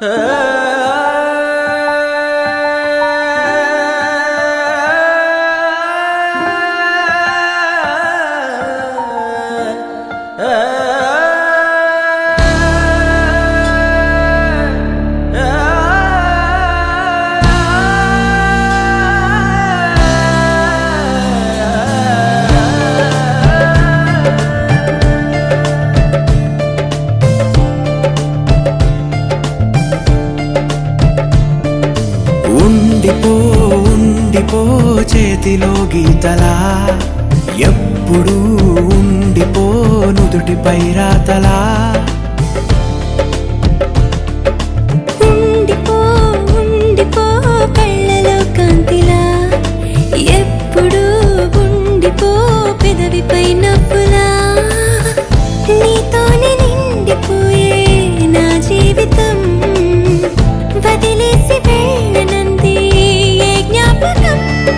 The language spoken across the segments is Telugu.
ఉండిపో ఉండిపో చేతిలో గీతలా ఎప్పుడు ఉండిపో నుదుటిపై రాతలా ఉండిపో ఉండిపో కళ్ళలో కాంతిలా ఎప్పుడు ఉండిపో పెదవిపై నవ్వులా నీతోనే నిండిపోయే నా జీవితం వదిలేసి వెళ్ళనంది ఏ జ్ఞాపకం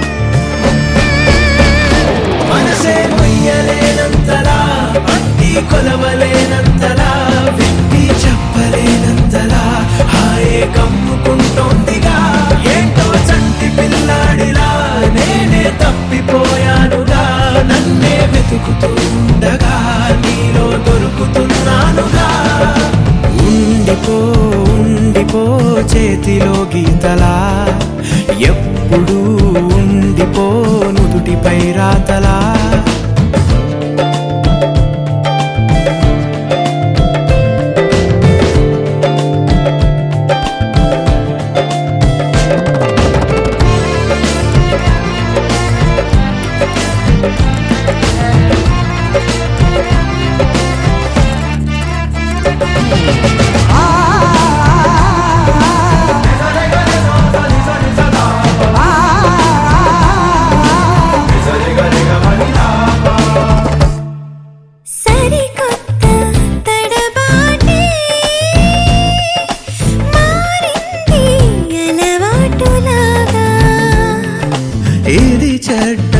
మనసే మొయ్యలేనంతలా పట్టి కొలవలేనంతలా వ్యక్తి చెప్పలేనంతలా హాయే కమ్ముకుంటోందిగా ఏంటో చంటి పిల్లాడిలా నేనే తప్పిపోయానుగా నన్నే వెతుకుతూ ఉండగా నీలో దొరుకుతున్నానుగా ఉండిపో ఉండిపో చేతిలో గీతలా ఎప్పుడు ఉండిపో నుదుటిపై రాతలా సరికొత్త తడబాటే మారింది అలవాటులాగా ఏది చెడ్డ